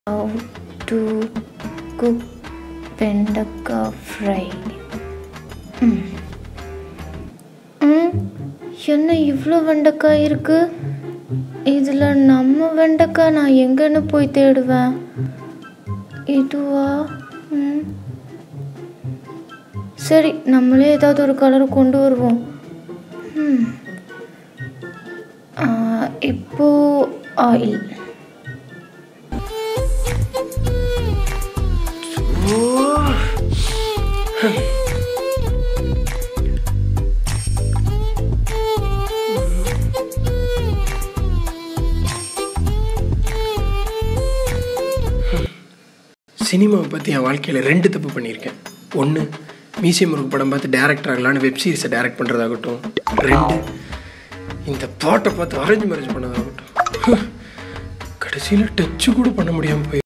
how to cook வெண்டைக்காய் fry ம் ம், என்ன இவ்வளோ வெண்டைக்காய் இருக்கு இதில் நம்ம வெண்டைக்காய் நான் எங்கன்னு போய் தேடுவேன் இதுவா ம் சரி நம்மளே ஏதாவது ஒரு கலர் கொண்டு வருவோம் ம் ஆ, இப்போ ஆயில் சினிமாவை பற்றி என் வாழ்க்கையில் ரெண்டு தப்பு பண்ணியிருக்கேன் ஒன்று மியூசியம் முருகு படம் பார்த்து டேரக்டர் ஆகலான்னு வெப் சீரிஸை டைரக்ட் பண்ணுறதாகட்டும் ரெண்டு இந்த பாட்டை பார்த்து அரேஞ்ச் மேரேஜ் பண்ணதாகட்டும் கடைசியில் டச்சு கூட பண்ண முடியாமல் போய்